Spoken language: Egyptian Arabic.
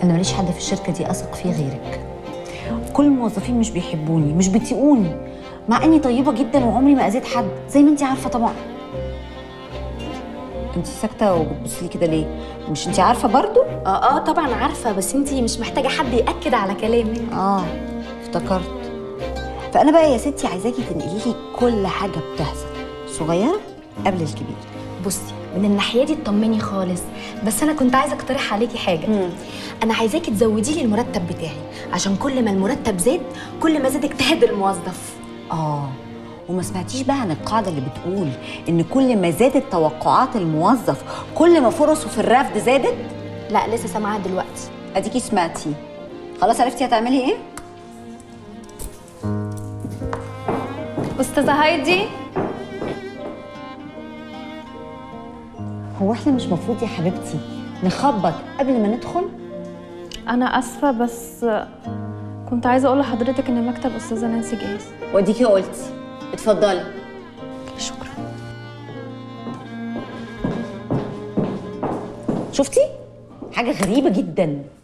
انا ماليش حد في الشركه دي اثق فيه غيرك كل الموظفين مش بيحبوني مش بيطيقوني مع اني طيبه جدا وعمري ما اذيت حد زي ما انت عارفه طبعا انت ساكته وبتبصي لي كده ليه مش انت عارفه برضو اه اه طبعا عارفه بس انتي مش محتاجه حد ياكد على كلامي اه افتكرت فانا بقى يا ستي عايزاكي تنقلي لي كل حاجه بتحصل صغيره قبل الكبير بصي من الناحيه دي اطمني خالص بس انا كنت عايزه اقترح عليكي حاجه مم. انا عايزاكي تزودي لي المرتب بتاعي عشان كل ما المرتب زاد كل ما زاد اجتهاد الموظف اه وما سمعتيش بقى عن القاعده اللي بتقول ان كل ما زادت توقعات الموظف كل ما فرصه في الرفض زادت لا لسه سامعاها دلوقتي اديكي سمعتي خلاص عرفتي هتعملي ايه استاذه هايدي هو احنا مش مفروض يا حبيبتي نخبط قبل ما ندخل انا اسفه بس كنت عايزه اقول لحضرتك ان مكتب استاذه نانسي جاهز واديكي قلتي اتفضلي شكرا شفتي حاجه غريبه جدا